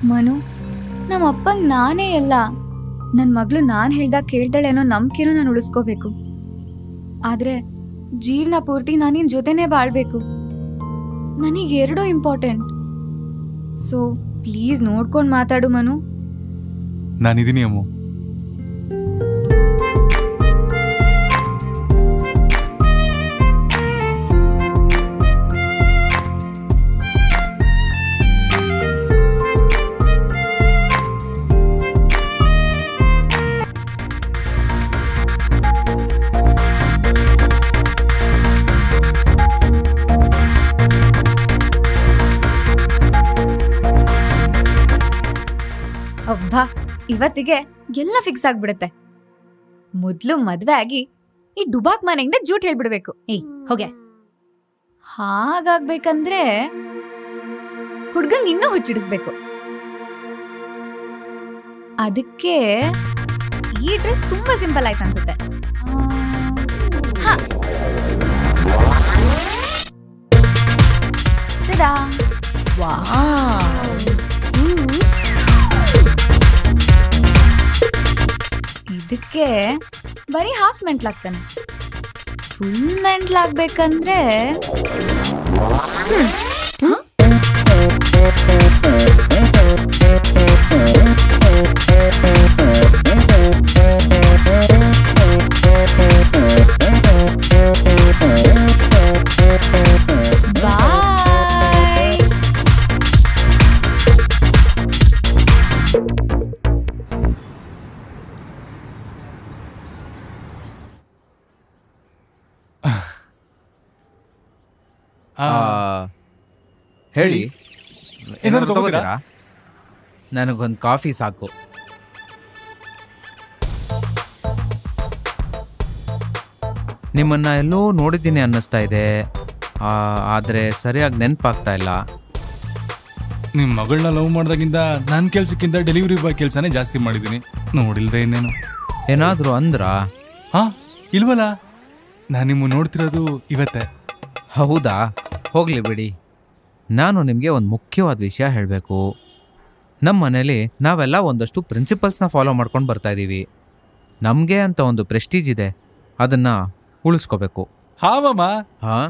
ಮನು ನಮ್ಮ ಅಪ್ಪಂಗ್ ನಾನೇ ಎಲ್ಲ ನನ್ನ ಮಗಳು ನಾನು ಹೇಳ್ದಾಗ ಕೇಳ್ತಾಳೆ ಅನ್ನೋ ನಂಬಿಕೆನೂ ನಾನು ಉಳಿಸ್ಕೋಬೇಕು ಆದ್ರೆ ಜೀವನ ಪೂರ್ತಿ ನಾನಿನ್ ಜೊತೆನೇ ಬಾಳ್ಬೇಕು ನನಗೆ ಎರಡೂ ಇಂಪಾರ್ಟೆಂಟ್ ಸೊ ಪ್ಲೀಸ್ ನೋಡ್ಕೊಂಡು ಮಾತಾಡು ಮನು ನಾನಿದ್ದೀನಿ ಅಮ್ಮು ಅಬ್ಬಾ ಇವತ್ತಿಗೆ ಎಲ್ಲ ಫಿಕ್ಸ್ ಆಗ್ಬಿಡುತ್ತೆ ಮೊದ್ಲು ಮದ್ವೆ ಆಗಿ ಈ ಡುಬಾಕ್ ಮನೆಯಿಂದ ಜೂಟ್ ಹೇಳ್ಬಿಡ್ಬೇಕು ಏಯ್ ಹೋಗೆ ಹಾಗಾಗ್ಬೇಕಂದ್ರೆ ಹುಡ್ಗಂಗ್ ಇನ್ನೂ ಹುಚ್ಚಿಡಿಸ್ಬೇಕು ಅದಕ್ಕೆ ಈ ಡ್ರೆಸ್ ತುಂಬಾ ಸಿಂಪಲ್ ಆಯ್ತು ಅನ್ಸುತ್ತೆ ಆ, ಹಾ. ತದಾ. ಇದಕ್ಕೆ ಬರೀ ಹಾಫ್ ಮೆಂಟ್ಲಾಗ್ತಾನೆ ಫುಲ್ ಮೆಂಟ್ಲಾಗ್ಬೇಕಂದ್ರೆ ಹ್ಮ್. ಹ? ಬಾಯ್ ಆ, ಹೇಳಿ ಏನಾದ್ರು ತಗೋತೀರಾ? ನನಗೊಂದು ಕಾಫಿ ಸಾಕು ನಿಮ್ಮನ್ನ ಎಲ್ಲೋ ನೋಡಿದ್ದೀನಿ ಅನ್ನಿಸ್ತಾ ಇದೆ ಆ, ಆದ್ರೆ ಸರಿಯಾಗಿ ನೆನಪಾಗ್ತಾ ಇಲ್ಲ ನಿಮ್ ಮಗಳನ್ನ ಲವ್ ಮಾಡ್ದಾಗಿಂದ ನನ್ನ ಕೆಲ್ಸಕ್ಕಿಂತ ಡೆಲಿವರಿ ಬಾಯ್ ಕೆಲಸನೇ ಜಾಸ್ತಿ ಮಾಡಿದ್ದೀನಿ ನೋಡಿಲ್ದೆ ಇನ್ನೇನು ಏನಾದರೂ ಅಂದ್ರಾ ಹಾ ಇಲ್ವಲ್ಲ ನಾನು ನಿಮ್ಮ ನೋಡ್ತಿರೋದು ಇವತ್ತೇ ಹೌದಾ ಹೋಗ್ಲಿ ಬಿಡಿ ನಾನು ನಿಮಗೆ ಒಂದು ಮುಖ್ಯವಾದ ವಿಷಯ ಹೇಳಬೇಕು ನಮ್ಮ ಮನೇಲಿ ನಾವೆಲ್ಲ ಒಂದಷ್ಟು ಪ್ರಿನ್ಸಿಪಲ್ಸ್ನ ಫಾಲೋ ಮಾಡ್ಕೊಂಡು ಬರ್ತಾ ಇದ್ದೀವಿ ನಮಗೆ ಅಂತ ಒಂದು ಪ್ರೆಸ್ಟೀಜ್ ಇದೆ ಅದನ್ನು ಉಳಿಸ್ಕೋಬೇಕು ಹಾ ಮಾಮ ಹಾಂ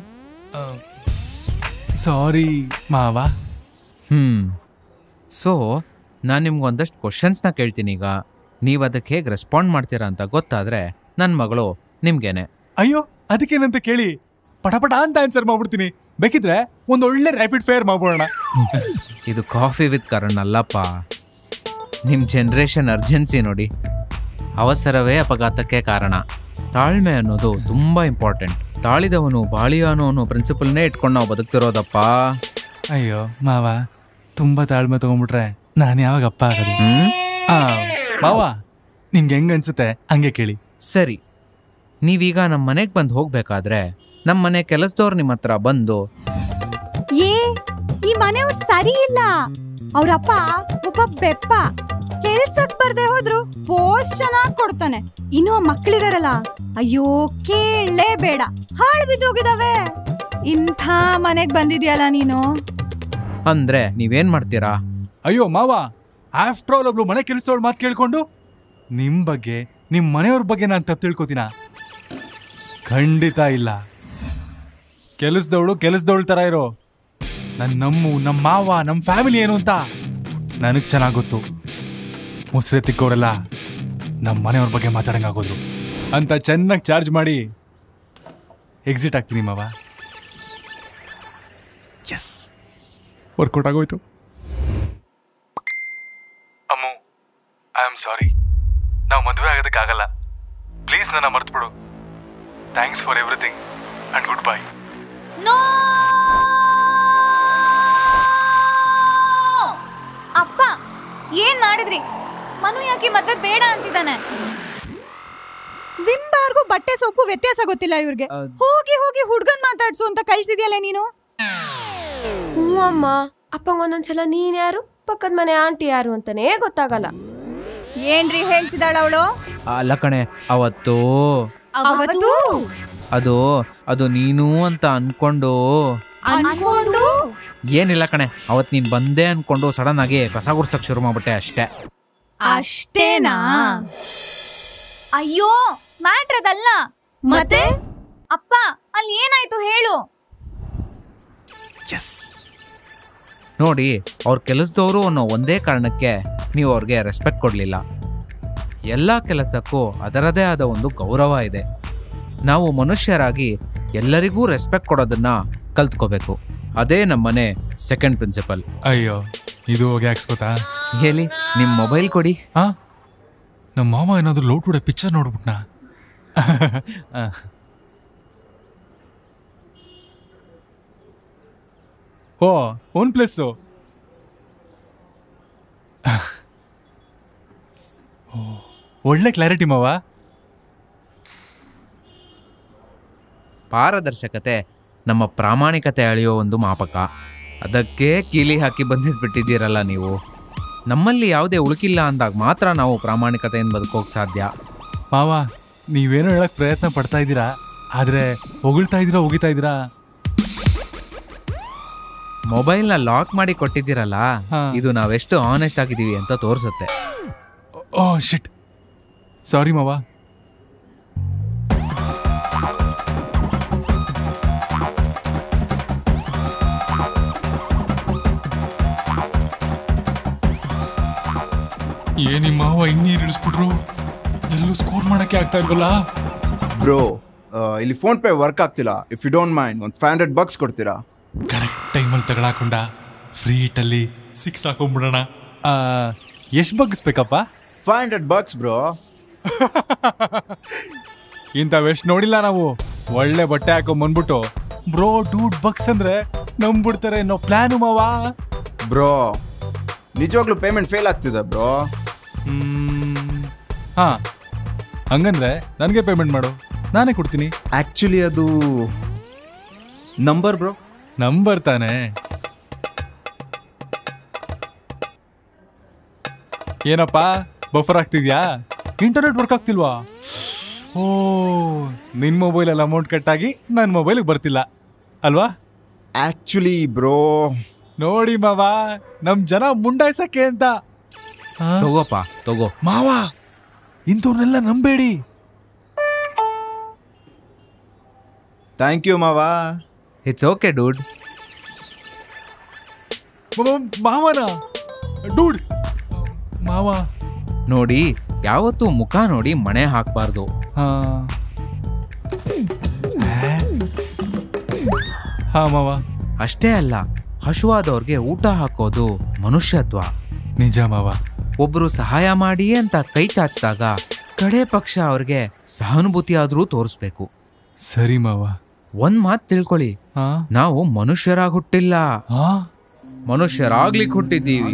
ಸಾರಿ ಮಾವ ಹ್ಞೂ ಸೊ ನಾನು ನಿಮ್ಗೆ ಒಂದಷ್ಟು ಕ್ವಶನ್ಸ್ನ ಕೇಳ್ತೀನಿ ಈಗ ನೀವು ಅದಕ್ಕೆ ಹೇಗೆ ರೆಸ್ಪಾಂಡ್ ಮಾಡ್ತೀರಾ ಅಂತ ಗೊತ್ತಾದರೆ ನನ್ನ ಮಗಳು ನಿಮ್ಗೇನೆ ಅಯ್ಯೋ ಅದಕ್ಕೇನಂತ ಕೇಳಿ ಪಟಪಟ ಅಂತ ಆನ್ಸರ್ ಮಾಡ್ಬಿಡ್ತೀನಿ ಬೇಕಿದ್ರೆ ಒಂದು ಒಳ್ಳೆ ರ್ಯಾಪಿಡ್ ಫೈರ್ ಮಾಡ್ಬೋಣ ಇದು ಕಾಫಿ ವಿತ್ ಕರಣ್ ಅಲ್ಲಪ್ಪ ನಿಮ್ಮ ಜನ್ರೇಷನ್ ಅರ್ಜೆನ್ಸಿ ನೋಡಿ ಅವಸರವೇ ಅಪಘಾತಕ್ಕೆ ಕಾರಣ ತಾಳ್ಮೆ ಅನ್ನೋದು ತುಂಬ ಇಂಪಾರ್ಟೆಂಟ್ ತಾಳಿದವನು ಬಾಳಿಯಾನು ಅನ್ನೋ ಪ್ರಿನ್ಸಿಪಲ್ನೇ ಇಟ್ಕೊಂಡು ನಾವು ಬದುಕ್ತಿರೋದಪ್ಪ ಅಯ್ಯೋ ಮಾವ ತುಂಬಾ ತಾಳ್ಮೆ ತಗೊಂಡ್ಬಿಟ್ರೆ ನಾನು ಯಾವಾಗ ಅಪ್ಪ ಆಗೋದು ಹ್ಮ್ ಆ, ಮಾವ ನಿಮ್ಗೆ ಹೆಂಗ್ ಅನ್ಸುತ್ತೆ ಹಂಗೆ ಕೇಳಿ ಸರಿ ನೀವೀಗ ನಮ್ಮ ಮನೆಗೆ ಬಂದು ಹೋಗ್ಬೇಕಾದ್ರೆ ನಮ್ಮ ಮನೆ ಕೆಲಸದವ್ರು ನಿಮ್ಮ ಹತ್ರ ಬಂದು ಏ ಈ ಮನೆಯವ್ರು ಸರಿ ಇಲ್ಲ ಅವ್ರಪ್ಪ ಒಬ್ಬ ಬೆಪ್ಪ ಕೆಲ್ಸಕ್ ಬರ್ದೆ ಹೋದ್ರು ಪೋಸ್ಟ್ ಚೆನ್ನಾಗ್ ಕೊಡ್ತಾನೆ ಇನ್ನು ಆ ಮಕ್ಳಿದಾರಲ್ಲ ಅಯ್ಯೋ ಕೇಳಲೇ ಬೇಡ ಹಾಳು ಬಿದ್ದೋಗಿದಾವೆ ಇಂಥ ಮನೆಗ್ ಬಂದಿದ್ಯಲ್ಲ ನೀನು ಅಂದ್ರೆ ನೀವೇನ್ ಮಾಡ್ತೀರಾ ಅಯ್ಯೋ ಮಾವ ಆಫ್ಟರ್ ಆಲ್ ಒಬ್ಳು ಮನೆ ಕೆಲಸದವ್ಳ ಮಾತು ಕೇಳ್ಕೊಂಡು ನಿಮ್ ಬಗ್ಗೆ ನಿಮ್ ಮನೆಯವ್ರ ಬಗ್ಗೆ ನಾನು ತಪ್ಪು ತಿಳ್ಕೊತೀನ ಖಂಡಿತ ಇಲ್ಲ ಕೆಲಸದವಳು ಕೆಲಸದವಳ ತರ ಇರೋ ನನ್ನ ನಮ್ಮ ನಮ್ಮ ಮಾವ ನಮ್ಮ ಫ್ಯಾಮಿಲಿ ಏನು ಅಂತ ನನಗ್ ಚೆನ್ನಾಗ್ ಗೊತ್ತು ಮುಸ್ರೆ ತಿಕ್ಕೋರೆಲ್ಲ ನಮ್ಮ ಮನೆಯವ್ರ ಬಗ್ಗೆ ಮಾತಾಡಂಗಾಗೋದ್ರು ಅಂತ ಚೆನ್ನಾಗಿ ಚಾರ್ಜ್ ಮಾಡಿ ಎಕ್ಸಿಟ್ ಆಗ್ತೀನಿ ಮಾವ ಎಸ್ ವರ್ಕೌಟ್ ಆಗೋಯ್ತು ಅಮ್ಮು ಐ ಆಮ್ ಸಾರಿ ನಾವು ಮದುವೆ ಆಗೋದಕ್ಕಾಗಲ್ಲ ಪ್ಲೀಸ್ ನನ್ನ ಮರ್ತ್ಬಿಡು thanks for everything and good bye no ಅಪ್ಪ ಏನ್ ಮಾಡಿದ್ರಿ ಮನು ಯಾಕೆ ಮತ್ತೆ ಬೇಡ ಅಂತಿದ್ದಾನೆ ವಿಂಬಾರ್ಗೂ ಬಟ್ಟೆ ಸೊಪ್ಪು ವ್ಯತ್ಯಾಸ ಗೊತ್ತಿಲ್ಲ ಇವ್ರಿಗೆ ಅದ್- ಹೋಗಿ ಹೋಗಿ ಹುಡ್ಗನ್ ಮಾತಾಡ್ಸು ಅಂತ ಕಳ್ಸಿದ್ಯಲ್ಲ ನೀನು ಹ್ಞೂ ಅಮ್ಮ ಅಪ್ಪಂಗ ಒಂದೊಂದ್ಸಲ ನೀನ್ ಯಾರು ಪಕ್ಕದ ಮನೆ ಆಂಟಿ ಯಾರು ಅಂತಾನೇ ಗೊತ್ತಾಗಲ್ಲ ಏನ್ರಿ ಹೇಳ್ತಿದ್ದಾಳ ಅವಳು ಅಲ್ಲ ಕಣೆ ಅವತ್ತು ಅವತ್ತು ಅದು ಅದು ನೀನು ಅಂತ ಅನ್ಕೊಂಡು ಅನ್ಕೊಂಡು ಏನಿಲ್ಲ ಕಣೆ ಅವತ್ತು ನೀನು ಬಂದೆ ಅನ್ಕೊಂಡು ಸಡನ್ ಆಗಿ ಕಸ ಗುಡ್ಸಕ್ ಶುರು ಮಾಡ್ಬಿಟ್ಟೆ ಅಷ್ಟೇ ಅಷ್ಟೇನಾ ಅಯ್ಯೋ ಮ್ಯಾಟ್ರ್ ಅದಲ್ಲ ಮತ್ತೆ ಅಪ್ಪ ಅಲ್ಲಿ ಏನಾಯ್ತು ಹೇಳು ಎಸ್ ನೋಡಿ ಅವ್ರ ಕೆಲಸದವರು ಅನ್ನೋ ಒಂದೇ ಕಾರಣಕ್ಕೆ ನೀವು ಅವ್ರಿಗೆ ರೆಸ್ಪೆಕ್ಟ್ ಕೊಡಲಿಲ್ಲ ಎಲ್ಲ ಕೆಲಸಕ್ಕೂ ಅದರದೇ ಆದ ಒಂದು ಗೌರವ ಇದೆ ನಾವು ಮನುಷ್ಯರಾಗಿ ಎಲ್ಲರಿಗೂ ರೆಸ್ಪೆಕ್ಟ್ ಕೊಡೋದನ್ನ ಕಲ್ತ್ಕೋಬೇಕು ಅದೇ ನಮ್ಮನೆ ಸೆಕೆಂಡ್ ಪ್ರಿನ್ಸಿಪಲ್ ಅಯ್ಯೋ ಇದು ಹೋಗಿ ಹಾಕ್ಸ್ಕೊತಾ ಹೇಳಿ ನಿಮ್ಮ ಮೊಬೈಲ್ ಕೊಡಿ ಹಾ ನಮ್ಮ ಮಾವ ಏನಾದ್ರು ಲವ್ ಟುಡೆ ಪಿಕ್ಚರ್ ನೋಡ್ಬಿಟ್ನಾ ಓ ಒನ್ ಪ್ಲಸ್ಸು ಒಳ್ಳೆ ಕ್ಲಾರಿಟಿ ಮಾವ ಪಾರದರ್ಶಕತೆ ನಮ್ಮ ಪ್ರಾಮಾಣಿಕತೆ ಅಳೆಯೋ ಒಂದು ಮಾಪಕ ಅದಕ್ಕೆ ಕೀಲಿ ಹಾಕಿ ಬಂಧಿಸ್ಬಿಟ್ಟಿದ್ದೀರಲ್ಲ ನೀವು ನಮ್ಮಲ್ಲಿ ಯಾವುದೇ ಉಳುಕಿಲ್ಲ ಅಂದಾಗ ಮಾತ್ರ ನಾವು ಪ್ರಾಮಾಣಿಕತೆಯಿಂದ ಬದುಕೋಕೆ ಸಾಧ್ಯ ಮಾವ ನೀವೇನೋ ಹೇಳಕ್ ಪ್ರಯತ್ನ ಪಡ್ತಾ ಇದ್ದೀರಾ ಆದ್ರೆ ಹೊಗಳ್ತಾ ಇದ್ದೀರಾ ಹೋಗಿತಾ ಇದ್ದೀರಾ ಮೊಬೈಲ್ನ ಲಾಕ್ ಮಾಡಿ ಕೊಟ್ಟಿದ್ದೀರಲ್ಲ ಹಾ. ಇದು ನಾವೆಷ್ಟು ಆನೆಸ್ಟ್ ಆಗಿದ್ದೀವಿ ಅಂತ ತೋರಿಸುತ್ತೆ ಓ ಶಿಟ್ ಸಾರಿ ಮಾವ ಏನಿ ಮಾವ ಇನ್ನೀರು ಇಳಿಸ್ಬಿಟ್ರು ಎಲ್ಲೂ ಸ್ಕೋರ್ ಮಾಡಕ್ಕೆ ಆಗ್ತಾ ಇಲ್ವಲ್ಲ ಬ್ರೋ ಇಲ್ಲಿ ಫೋನ್ ಪೇ ವರ್ಕ್ ಆಗ್ತಿಲ್ಲ ಇಫ್ ಯು ಡೋಂಟ್ ಮೈಂಡ್ ಒಂದು ಫೈವ್ ಹಂಡ್ರೆಡ್ ಬಕ್ಸ್ ಕೊಡ್ತೀರಾ ಕರೆಕ್ಟ್ ಟೈಮಲ್ಲಿ ತಗೊಳಕೊಂಡ ಫ್ರೀ ಇಟ್ಟಲ್ಲಿ ಸಿಕ್ಸ್ ಹಾಕೊಂಡ್ಬಿಡೋಣ ಎಷ್ಟು ಬಗ್ಗಿಸ್ಬೇಕಪ್ಪ ಫೈವ್ ಹಂಡ್ರೆಡ್ ಬಕ್ಸ್ ಬ್ರೋ ಇಂಥವೆಷ್ಟು ನೋಡಿಲ್ಲ ನಾವು ಒಳ್ಳೆ ಬಟ್ಟೆ ಹಾಕೊಂಡ್ ಬಂದ್ಬಿಟ್ಟು ಬ್ರೋ ಡೂಡ್ ಬಕ್ಸ್ ಅಂದ್ರೆ ನಂಬ್ಬಿಡ್ತಾರೆ ಅನ್ನೋ ಪ್ಲಾನು ಮಾವ ಬ್ರೋ ನಿಜವಾಗ್ಲೂ ಪೇಮೆಂಟ್ ಫೇಲ್ ಆಗ್ತಿದೆ ಬ್ರೋ ಹ್ಮ್. ಹಾ ಹಂಗಂದ್ರೆ ನನಗೆ ಪೇಮೆಂಟ್ ಮಾಡು ನಾನೇ ಕೊಡ್ತೀನಿ ಆಕ್ಚುಲಿ ಅದು ನಂಬರ್ ಬ್ರೋ ನಂಬರ್ ತಾನೆ ಏನಪ್ಪ ಬಫರ್ ಆಗ್ತಿದ್ಯಾ ಇಂಟರ್ನೆಟ್ ವರ್ಕ್ ಆಗ್ತಿಲ್ವಾ ಓ ನಿನ್ ಮೊಬೈಲಲ್ಲಿ ಅಮೌಂಟ್ ಕಟ್ಟಾಗಿ ನನ್ನ ಮೊಬೈಲಿಗೆ ಬರ್ತಿಲ್ಲ ಅಲ್ವಾ ಆಕ್ಚುಲಿ ಬ್ರೋ ನೋಡಿ ಮಾವ ನಮ್ ಜನ ಮುಂಡಾಯ್ಸಕ್ಕೆ ಅಂತ ಆ? ತಗೋಪ ತಗೋ ಮಾವ ಇಂಥವ್ರನ್ನೆಲ್ಲ ನಂಬೇಡಿ ಥ್ಯಾಂಕ್ ಯು ಮಾವಾ ಇಟ್ಸ್ ಓಕೆ ಡೂಡ್ ಮ- ಮಾವನ ಡೂಡ್ ಮಾವ ನೋಡಿ ಯಾವತ್ತೂ ಮುಖ ನೋಡಿ ಮಣೆ ಹಾಕಬಾರ್ದು ಹಾ ಹಾ ಮಾವ ಅಷ್ಟೇ ಅಲ್ಲ ಹಶುವಾದವ್ರಿಗೆ ಊಟ ಹಾಕೋದು ಮನುಷ್ಯತ್ವ ನಿಜ ಮಾವ ಒಬ್ರು ಸಹಾಯ ಮಾಡಿ ಅಂತ ಕೈ ಚಾಚಿದಾಗ ಕಡೆ ಪಕ್ಷ ಅವ್ರಿಗೆ ಸಹಾನುಭೂತಿ ಆದ್ರೂ ತೋರಿಸ್ಬೇಕು ಸರಿ ಮಾವ ಒಂದ್ ಮಾತ್ ತಿಳ್ಕೊಳ್ಳಿ ಹಾ ನಾವು ಮನುಷ್ಯರಾಗಿ ಹುಟ್ಟಿಲ್ಲ ಹಾ ಮನುಷ್ಯರಾಗ್ಲಿಕ್ಕೆ ಹುಟ್ಟಿದ್ದೀವಿ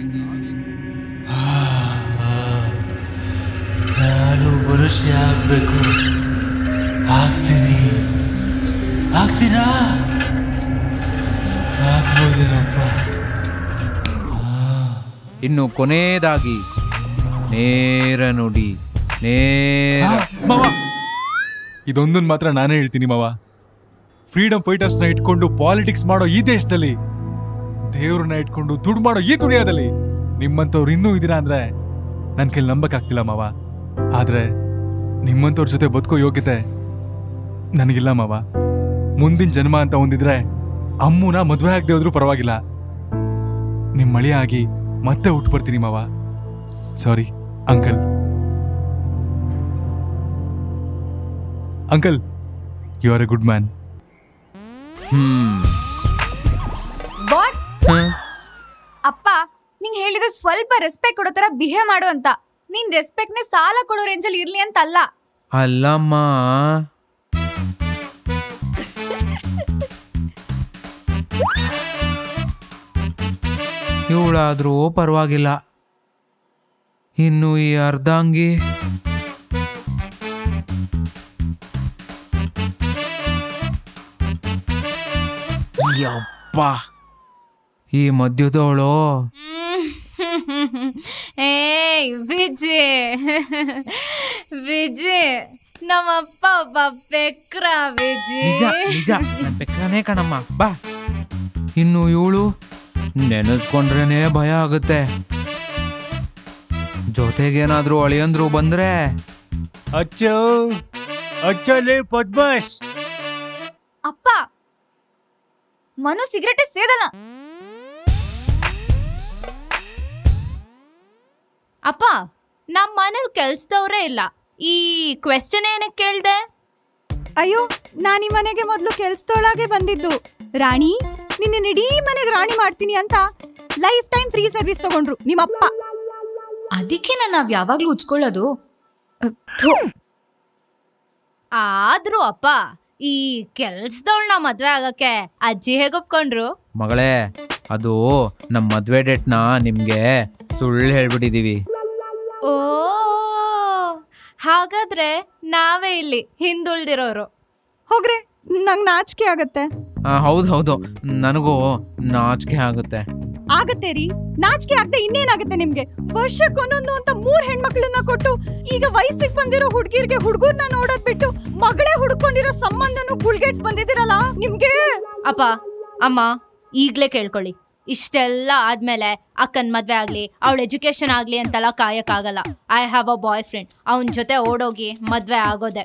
ನಾನು ಮನುಷ್ಯ ಆಗ್ಬೇಕು ಆಗ್ತೀನಿ ಆಗ್ತೀರಾ ಆಗ್ಬೋದೇನಪ್ಪ ಇನ್ನು ಕೊನೆಯದಾಗಿ ನೇರ ನುಡಿ ನೇರ ಮಾವ ಇದೊಂದನ್ ಮಾತ್ರ ನಾನೇ ಹೇಳ್ತೀನಿ ಮಾವ ಫ್ರೀಡಮ್ ಫೈಟರ್ಸ್ನ ಇಟ್ಕೊಂಡು ಪಾಲಿಟಿಕ್ಸ್ ಮಾಡೋ ಈ ದೇಶದಲ್ಲಿ ದೇವ್ರನ್ನ ಇಟ್ಕೊಂಡು ದುಡ್ಡು ಮಾಡೋ ಈ ದುನಿಯಾದಲ್ಲಿ ನಿಮ್ಮಂಥವ್ರು ಇನ್ನೂ ಇದೀರಾ ಅಂದ್ರೆ ನನ್ನ ಕೈಲಿ ನಂಬಕ್ಕಾಗ್ತಿಲ್ಲ ಮಾವ ಆದ್ರೆ ನಿಮ್ಮಂಥವ್ರ ಜೊತೆ ಬದುಕೋ ಯೋಗ್ಯತೆ ನನಗಿಲ್ಲ ಮಾವ ಮುಂದಿನ ಜನ್ಮ ಅಂತ ಒಂದಿದ್ರೆ ಅಮ್ಮನ ಮದುವೆ ಆಗದೆ ಹೋದ್ರೂ ಪರವಾಗಿಲ್ಲ ನಿಮ್ಮ ಮಳೆ ಆಗಿ ಮತ್ತೆ ಹುಟ್ಟು ಬರ್ತೀನಿ ಮಾವ sorry uncle uncle you are a good man hmm what hmm. ಅಪ್ಪ ನಿಂಗ್ ಹೇಳಿದ್ರೆ ಸ್ವಲ್ಪ ರೆಸ್ಪೆಕ್ಟ್ ಕೊಡೋ ತರ ಬಿಹೇವ್ ಮಾಡು ಅಂತ ನೀನ್ ರೆಸ್ಪೆಕ್ಟ್ ನೇ ಸಾಲ ಕೊಡೋ ರೇಂಜಲ್ಲಿ ಇರ್ಲಿ ಅಂತ ಅಲ್ಲ ಅಲ್ಲಮ್ಮ ಇವಳಾದ್ರೂ ಪರವಾಗಿಲ್ಲ ಇನ್ನು ಈ ಅರ್ಧಾಂಗಿ ಯಪ್ಪ ಈ ಮಧ್ಯದವಳು ಏಯ್ ವಿಜಯ್ ವಿಜಯ್ ನಮ್ಮಪ್ಪ ಒಬ್ಬ ಬೆಕ್ರ ನಿಜ ವಿಜಯ್ ನಿಜ ನನ್ ಬೆಕ್ಕನೇ ಕಣಮ್ಮ ಬಾ ಇನ್ನು ಇವಳು ನೆನೆಸ್ಕೊಂಡ್ರೇನೆ ಭಯ ಆಗುತ್ತೆ ಜೊತೆಗೇನಾದ್ರೂ ಅಳಿಯಂದ್ರು ಬಂದ್ರೆ ಅಚ್ಚೋ ಅಚ್ಚಲೇ ಪದ್ಮಾಸ್ ಅಪ್ಪ ಮನು ಸಿಗರೆಟ್ ಸೇದಲ್ಲ ಅಪ್ಪ ನಮ್ಮ ಮನೇಲಿ ಕೆಲ್ಸದವ್ರೇ ಇಲ್ಲ ಈ ಕ್ವೆಶ್ಚನ್ ಏನಕ್ಕೆ ಕೇಳ್ದೆ ಅಯ್ಯೋ ನಾನ್ ಈ ಮನೆಗೆ ಮೊದ್ಲು ಕೆಲ್ಸದೊಳಗೆ ಬಂದಿದ್ದು ರಾಣಿ ನಿನ್ನ ಇಡೀ ಮನೆಗೆ ರಾಣಿ ಮಾಡ್ತೀನಿ ಅಂತ ಲೈಫ್ ಟೈಮ್ ಫ್ರೀ ಸರ್ವಿಸ್ ತಗೊಂಡ್ರು ನಿಮ್ಮಪ್ಪ ಅದಕ್ಕೆ ನಾವ್ ಯಾವಾಗ್ಲೂ ಉಚ್ಕೊಳ್ಳೋದು ಅಹ್, ಥು. ಆದ್ರೂ ಅಪ್ಪ ಈ ಕೆಲ್ಸದವಳನ್ನ ಮದ್ವೆ ಆಗಕ್ಕೆ ಅಜ್ಜಿ ಹೇಗ್ ಒಪ್ಕೊಂಡ್ರು ಮಗಳೇ ಅದು ನಮ್ಮ ಮದ್ವೆ ಡೇಟ್ನ ನಿಮ್ಗೆ ಸುಳ್ಳು ಹೇಳ್ಬಿಟ್ಟಿದೀವಿ ಓ ಹಾಗಾದ್ರೆ ನಾವೇ ಇಲ್ಲಿ ಹಿಂದುಳ್ದಿರೋರು ಹೋಗ್ರೆ ನಂಗ್ ನಾಚಿಕೆ ಆಗತ್ತೆ ಆ, ಹೌದು ಹೌದು ನನಗೂ ನಾಚಿಕೆ ಆಗುತ್ತೆ ಆಗತ್ತೆ ರೀ ನಾಚಿಕೆ ಆಗದೆ ಇನ್ನೇನಾಗುತ್ತೆ ನಿಮ್ಗೆ ವರ್ಷಕ್ಕೊಂದೊಂದು ಅಂತ ಮೂರ್ ಹೆಣ್ಮಕ್ಳನ್ನ ಕೊಟ್ಟು ಈಗ ವಯಸ್ಸಿಗೆ ಬಂದಿರೋ ಹುಡ್ಗಿರ್ಗೆ ಹುಡ್ಗರ್ನ ನೋಡೋದ್ ಬಿಟ್ಟು ಮಗಳೇ ಹುಡ್ಕೊಂಡಿರೋ ಸಂಬಂಧನು ಕುಳ್ಗೇಟ್ಸ್ ಬಂದಿದ್ದೀರಲ್ಲ ನಿಮ್ಗೆ ಅಪ್ಪ ಅಮ್ಮ ಈಗ್ಲೇ ಕೇಳ್ಕೊಳ್ಳಿ ಇಷ್ಟೆಲ್ಲ ಆದ್ಮೇಲೆ ಅಕ್ಕನ್ ಮದ್ವೆ ಆಗ್ಲಿ ಅವಳ ಎಜುಕೇಶನ್ ಆಗ್ಲಿ ಅಂತೆಲ್ಲ ಕಾಯಕ್ಕಾಗಲ್ಲ I have a boyfriend ಅವನ ಜೊತೆ ಓಡೋಗಿ ಮದ್ವೆ ಆಗೋದೆ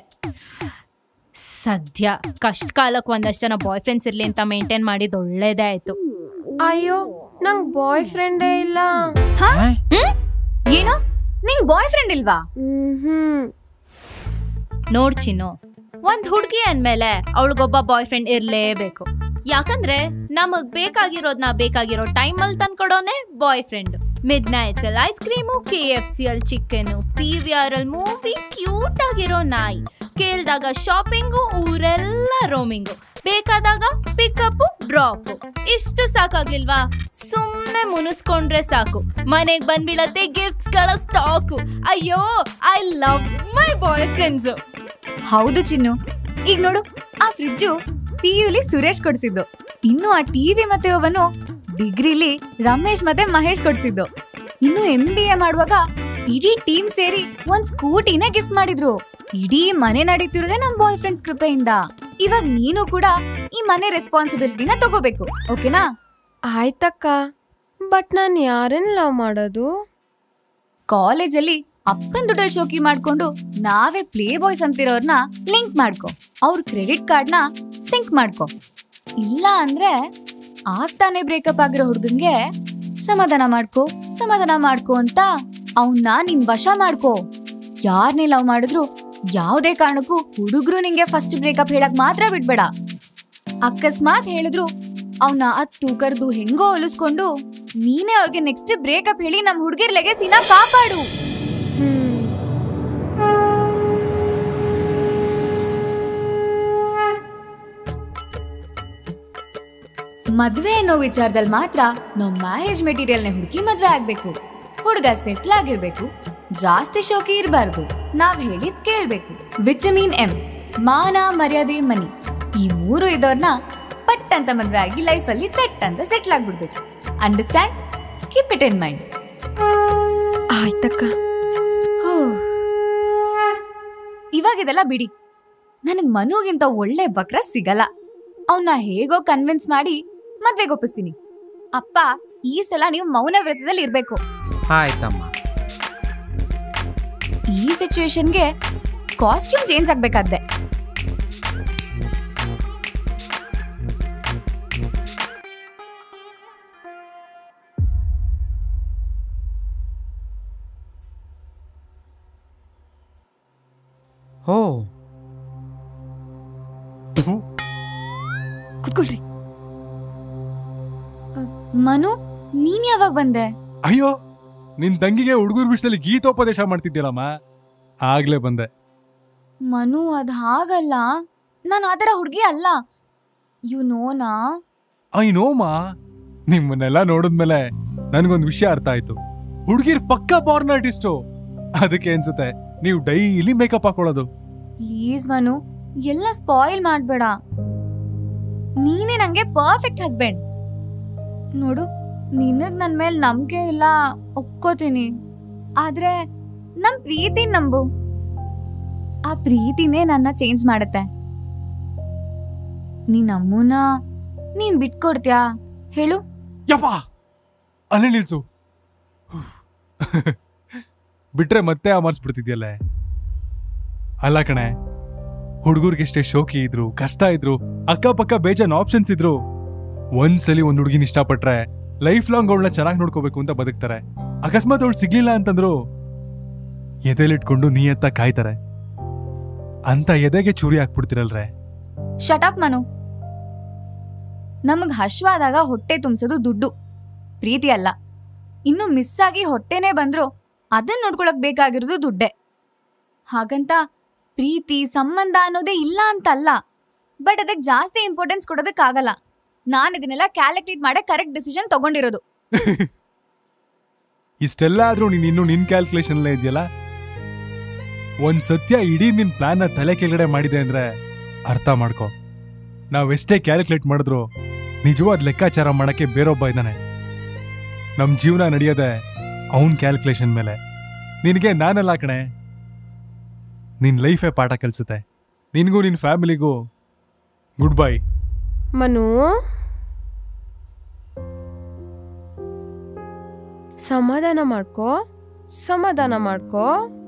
ಸದ್ಯ ಕಷ್ಟ ಕಾಲಕ್ಕೆ ಒಂದಷ್ಟು ಜನ ಬಾಯ್ ಫ್ರೆಂಡ್ಸ್ ಇರ್ಲಿ ಅಂತ ಮೇಂಟೈನ್ ಮಾಡಿದ್ದು ಒಳ್ಳೇದೇ ಆಯ್ತು ಅಯ್ಯೋ ನಂಗ್ ಬಾಯ್ ಫ್ರೆಂಡೇ ಇಲ್ಲ ಏನು ನಿಂಗ್ ಬಾಯ್ ಫ್ರೆಂಡ್ ಇಲ್ವಾ ಹ್ಮ್ ನೋಡ್ ಚಿನ್ನು ಒಂದ್ ಹುಡ್ಗಿ ಅಂದ್ಮೇಲೆ ಅವಳಿಗೊಬ್ಬ ಬಾಯ್ ಫ್ರೆಂಡ್ ಇರ್ಲೇಬೇಕು ಯಾಕಂದ್ರೆ ನಮಗ್ ಬೇಕಾಗಿರೋದ್ನ ಬೇಕಾಗಿರೋ ಟೈಮ್ ಅಲ್ಲಿ ತಂದ್ಕೊಡೋನೆ ಬಾಯ್ ಫ್ರೆಂಡ್ ಮಿಡ್ ನೈಟ್ ಅಲ್ಲಿ ice cream K F C ಅಲ್ಲಿ ಚಿಕನ್ ಪಿ ವಿ ಆರ್ ಅಲ್ಲಿ ಮೂವಿ ಕ್ಯೂಟ್ ಆಗಿರೋ ನಾಯಿ ಕೇಳ್ದಾಗ ಶಾಪಿಂಗು ಊರೆಲ್ಲ ರೋಮಿಂಗು ಬೇಕಾದಾಗ ಪಿಕಪ್ ಡ್ರಾಪ್ ಇಷ್ಟು ಸಾಕಾಗ್ಲಿಲ್ವಾ ಸುಮ್ನೆ ಮುನಿಸ್ಕೊಂಡ್ರೆ ಸಾಕು ಮನೆಗ್ ಬಂದ್ಬೀಳತ್ತೆ ಗಿಫ್ಟ್ಸ್ ಗಳ ಸ್ಟಾಕು ಅಯ್ಯೋ I love my boyfriends ಹೌದು ಚಿನ್ನು ಈಗ ನೋಡು ಆ ಫ್ರಿಜ್ಜು ಪಿಯುಲಿ ಸುರೇಶ್ ಕೊಡ್ಸಿದ್ದು ಇನ್ನು ಆ ಟಿವಿ ಮತ್ತೆ ಅವನು ಡಿಗ್ರಿಲಿ ರಮೇಶ್ ಮತ್ತೆ ಮಹೇಶ್ ಕೊಡ್ಸಿದ್ದು ಇನ್ನು ಎಂ ಬಿ ಎ ಮಾಡುವಾಗ ಇಡೀ ಟೀಮ್ ಸೇರಿ ಒಂದ್ ಸ್ಕೂಟಿನೇ ಗಿಫ್ಟ್ ಮಾಡಿದ್ರು ಇಡೀ ಮನೆ ನಡೀತಿರೋದೇ ನಮ್ ಬಾಯ್ ಫ್ರೆಂಡ್ಸ್ ಕೃಪೆಯಿಂದ ಇವಾಗ ನೀನು ಕೂಡ ಈ ಮನೆ ರೆಸ್ಪಾನ್ಸಿಬಿಲಿಟಿನ ತಗೋಬೇಕು ಓಕೆನಾ ಆಯ್ತಕ್ಕ ಬಟ್ ನಾನ್ ಯಾರನ್ನ ಲವ್ ಮಾಡೋದು ಕಾಲೇಜಲ್ಲಿ ಅಪ್ಪನ್ ದುಡ್ಡಲ್ಲಿ ಶೋಕಿ ಮಾಡ್ಕೊಂಡು ನಾವೇ ಪ್ಲೇ ಬಾಯ್ಸ್ ಅಂತಿರೋರ್ನ ಲಿಂಕ್ ಮಾಡ್ಕೊ ಅವ್ರ ಕ್ರೆಡಿಟ್ ಕಾರ್ಡ್ನ ಸಿಂಕ್ ಮಾಡ್ಕೊ ಇಲ್ಲ ಅಂದ್ರೆ ಆಗ್ತಾನೆ ಬ್ರೇಕಪ್ ಆಗಿರೋ ಹುಡ್ಗಂಗೆ ಸಮಾಧಾನ ಮಾಡ್ಕೊ ಸಮಾಧಾನ ಮಾಡ್ಕೊ ಅಂತ ಅವನ್ನ ನಿನ್ ವಶ ಮಾಡ್ಕೊ ಯಾರನ್ನೇ ಲವ್ ಮಾಡಿದ್ರು ಯಾವ್ದೇ ಕಾರಣಕ್ಕೂ ಹುಡುಗ್ರು ನಿಂಗೆ ಫಸ್ಟ್ ಬ್ರೇಕಪ್ ಹೇಳಕ್ ಮಾತ್ರ ಬಿಡ್ಬೇಡ ಅಕಸ್ಮಾತ್ ಹೇಳಿದ್ರು ಅವನ್ನ ಅತ್ತು ಕರೆದು ಹೆಂಗೋ ಹೊಲಿಸ್ಕೊಂಡು ನೀನೇ ಅವ್ರಿಗೆ ನೆಕ್ಸ್ಟ್ ಬ್ರೇಕಪ್ ಹೇಳಿ ನಮ್ ಹುಡುಗಿರ್ ಲೆಗೆಸಿನ ಕಾಪಾಡು ಹ್ಮ್ ಮದ್ವೆ ಅನ್ನೋ ವಿಚಾರದಲ್ಲಿ ಮಾತ್ರ ನಾವು ಮ್ಯಾರೇಜ್ ಮೆಟೀರಿಯಲ್ನ ಹುಡುಕಿ ಮದ್ವೆ ಆಗ್ಬೇಕು ಹುಡುಗ ಸೆಟ್ಲ್ ಆಗಿರ್ಬೇಕು ಜಾಸ್ತಿ ಶೋಕಿ ಇರಬಾರ್ದು ನಾವ್ ಹೇಳಿದ್ ಕೇಳ್ಬೇಕು ವಿಟಮಿನ್ ಎಂ ಮಾನ ಮರ್ಯಾದೆ ಮನಿ ಈ ಮೂರು ಇದ್ದವ್ರನ್ನ ಪಟ್ ಅಂತ ಮದ್ವೆ ಆಗಿ ಲೈಫಲ್ಲಿ ತೆಟ್ ಅಂತ ಸೆಟ್ಲ್ ಆಗ್ಬಿಡ್ಬೇಕು understand keep it in mind ಆಯ್ತಕ್ಕ ಇವಾಗ ಇದೆಲ್ಲ ಬಿಡಿ ನನಗ್ ಮನುಗಿಂತ ಒಳ್ಳೆ ಬಕ್ರ ಸಿಗಲ್ಲ ಅವನ್ನ ಹೇಗೋ ಕನ್ವಿನ್ಸ್ ಮಾಡಿ ಮದ್ವೆಗೆ ಒಪ್ಪಿಸ್ತೀನಿ ಅಪ್ಪ ಈ ಸಲ ನೀವು ಮೌನ ವ್ರತದಲ್ಲಿ ಇರ್ಬೇಕು ಆಯ್ತಮ್ಮ ಈ ಸಿಚುವೇಶನ್ಗೆ ಕಾಸ್ಟ್ಯೂಮ್ ಚೇಂಜ್ ಆಗ್ಬೇಕಾದ್ದೆ ಓ ಕುತ್ಕೊಳ್ರಿ ಅ, ಮನು ನೀನ್ ಯಾವಾಗ ಬಂದೆ ಅಯ್ಯೋ ನಿನ್ ತಂಗಿಗೆ ಹುಡುಗರ ವಿಷಯದಲ್ಲಿ ಗೀತೋಪದೇಶ ಮಾಡ್ತಿದ್ದೀರಮ್ಮ ಆಗ್ಲೇ ಬಂದೆ ಮನು ಅದ್ ಹಾಗಲ್ಲ ನಾನು ಆತರ ಹುಡ್ಗಿ ಅಲ್ಲ ಯು ನೋನಾ ಐ ನೋಮ ನಿಮ್ಮನ್ನೆಲ್ಲ ನೋಡಿದ್ಮೇಲೆ ನನ್ಗೊಂದ್ ವಿಷಯ ಅರ್ಥ ಆಯ್ತು ಹುಡುಗಿರ್ ಪಕ್ಕ ಬಾರ್ನ್ ಆರ್ಟಿಸ್ಟು ಅದಕ್ಕೆ ಅನ್ಸುತ್ತೆ ನೀವು ಡೈಲಿ ಮೇಕಪ್ ಹಾಕೊಳ್ಳೋದು ಪ್ಲೀಸ್ ಮನು ಎಲ್ಲ ಸ್ಪಾಯಿಲ್ ಮಾಡ್ಬೇಡ ನೀನೇ ನಂಗೆ ಪರ್ಫೆಕ್ಟ್ ಹಸ್ಬೆಂಡ್ ನೋಡು ನಿನಗ್ ನನ್ ಮೇಲೆ ನಂಬಿಕೆ ಇಲ್ಲ ಒಪ್ಕೋತೀನಿ ಆದ್ರೆ ನಮ್ ಪ್ರೀತಿ ನಂಬು ಆ ಪ್ರೀತಿನೇ ನನ್ನ ಚೇಂಜ್ ಮಾಡುತ್ತೆ ನೀನ್ ಅಮ್ಮನ ನೀನ್ ಬಿಟ್ಕೊಡ್ತ್ಯಾ ಹೇಳು ಯಪ್ಪ ಅಲ್ಲೇ ನಿಲ್ಸು ಬಿಟ್ರೆ ಮತ್ತೆ ಅಮರ್ಸ್ಬಿಡ್ತಿದ್ಯಲ್ಲೇ ಅಲ್ಲ ಕಣೆ ಹುಡುಗರಿಗೆ ಎಷ್ಟೇ ಶೋಕಿ ಇದ್ರು ಕಷ್ಟ ಇದ್ರು ಅಕ್ಕಪಕ್ಕ ಬೇಜಾನ್ ಆಪ್ಷನ್ಸ್ ಇದ್ರು ಒಂದ್ಸಲಿ ಒಂದ್ ಹುಡುಗಿನ ಇಷ್ಟಪಟ್ರೆ ಲೈಫ್ ಲಾಂಗ್ ಅವಳನ್ನ ಚೆನ್ನಾಗಿ ನೋಡ್ಕೋಬೇಕು ಅಂತ ಬದುಕ್ತಾರೆ ಅಕಸ್ಮಾತ್ ಅವಳು ಸಿಗ್ಲಿಲ್ಲ ಅಂತಂದ್ರು ಎದೆಲಿಟ್ಕೊಂಡು ನೀ ಎತ್ತ ಕಾಯ್ತಾರೆ ಅಂತ ಎದೆಗೆ ಚೂರಿ ಹಾಕ್ಬಿಡ್ತಿರಲ್ರೇ ಶಟಪ್ ಮನು ನಮಗ್ ಹಶ್ವಾದಾಗ ಹೊಟ್ಟೆ ತುಂಬಿಸೋದು ದುಡ್ಡು ಪ್ರೀತಿ ಅಲ್ಲ ಇನ್ನು ಮಿಸ್ ಆಗಿ ಹೊಟ್ಟೆನೇ ಬಂದ್ರು ಅದನ್ನ ನೋಡ್ಕೊಳಕ್ ಬೇಕಾಗಿರೋದು ದುಡ್ಡೆ ಹಾಗಂತ ಪ್ರೀತಿ ಸಂಬಂಧ ಅನ್ನೋದೇ ಇಲ್ಲ ಅಂತಲ್ಲ ಬಟ್ ಅದಕ್ಕೆ ಜಾಸ್ತಿ ಇಂಪಾರ್ಟೆನ್ಸ್ ಕೊಡೋದಕ್ಕಾಗಲ್ಲ ನಾನು ಇದನ್ನೆಲ್ಲ ಕ್ಯಾಲ್ಕುಲೇಟ್ ಮಾಡೇ ಕರೆಕ್ಟ್ ಡಿಸಿಷನ್ ತಗೊಂಡಿರೋದು ಇಷ್ಟೆಲ್ಲ ಆದ್ರೂ ನೀನ್ ಇನ್ನು ನಿನ್ ಕ್ಯಾಲ್ಕುಲೇಷನ್ ಇದೆಯಲ್ಲ ಒಂದ್ ಸತ್ಯ ಇಡೀ ನಿನ್ ಪ್ಲಾನ್ ನ ತಲೆ ಕೆಳಗಡೆ ಮಾಡಿದೆ ಅಂದ್ರೆ ಅರ್ಥ ಮಾಡ್ಕೊ ನಾವೆಷ್ಟೇ ಕ್ಯಾಲ್ಕುಲೇಟ್ ಮಾಡಿದ್ರು ನಿಜವಾದ ಲೆಕ್ಕಾಚಾರ ಮಾಡಕ್ಕೆ ಬೇರೊಬ್ಬ ಇದ್ದಾನೆ ನಮ್ ಜೀವನ ನಡೆಯೋದೆ ಅವನ್ ಕ್ಯಾಲ್ಕುಲೇಷನ್ ಮೇಲೆ ನಿನಗೆ ನಾನಲ್ಲ ಕಣೆ ನಿನ್ ಲೈಫೇ ಪಾಠ ಕಲಿಸುತ್ತೆ ನಿನ್ಗೂ ನಿನ್ ಫ್ಯಾಮಿಲಿಗೂ ಗುಡ್ ಬೈ ಮನು ಸಮಾಧಾನ ಮಾಡ್ಕೋ ಸಮಾಧಾನ ಮಾಡ್ಕೋ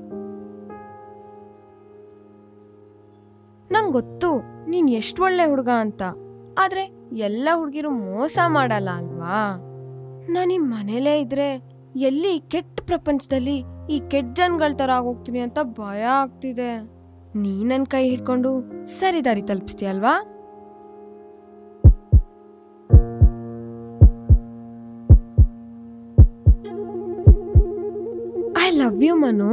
ನಂಗ್ ಗೊತ್ತು ನೀನ್ ಎಷ್ಟು ಒಳ್ಳೆ ಹುಡುಗ ಅಂತ ಆದ್ರೆ ಎಲ್ಲ ಹುಡುಗಿರು ಮೋಸ ಮಾಡಲ್ಲ ಅಲ್ವಾ ನಾನು ಈ ಮನೇಲೇ ಇದ್ರೆ ಎಲ್ಲಿ ಈ ಕೆಟ್ಟ ಪ್ರಪಂಚದಲ್ಲಿ ಈ ಕೆಟ್ಟ ಜನಗಳ ತರ ಆಗೋಗ್ತೀನಿ ಅಂತ ಭಯ ಆಗ್ತಿದೆ ನೀ ನನ್ ಕೈ ಹಿಡ್ಕೊಂಡು ಸರಿ ದಾರಿ ತಲುಪಿಸ್ತೀಯಲ್ವಾ ಐ ಲವ್ ಯು ಮನು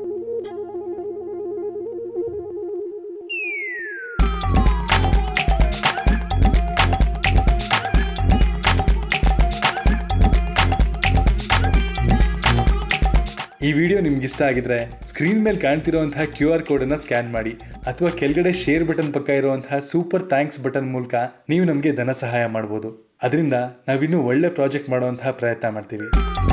ಈ ವಿಡಿಯೋ ನಿಮ್ಗೆ ಇಷ್ಟ ಆಗಿದ್ರೆ ಸ್ಕ್ರೀನ್ ಮೇಲೆ ಕಾಣ್ತಿರುವಂತಹ ಕ್ಯೂ ಆರ್ ಕೋಡನ್ನು ಸ್ಕ್ಯಾನ್ ಮಾಡಿ ಅಥವಾ ಕೆಳಗಡೆ ಶೇರ್ ಬಟನ್ ಪಕ್ಕ ಇರುವಂತಹ ಸೂಪರ್ ಥ್ಯಾಂಕ್ಸ್ ಬಟನ್ ಮೂಲಕ ನೀವು ನಮಗೆ ಧನ ಸಹಾಯ ಮಾಡ್ಬೋದು ಅದರಿಂದ ನಾವಿನ್ನೂ ಒಳ್ಳೆ ಪ್ರಾಜೆಕ್ಟ್ ಮಾಡುವಂತಹ ಪ್ರಯತ್ನ ಮಾಡ್ತೀವಿ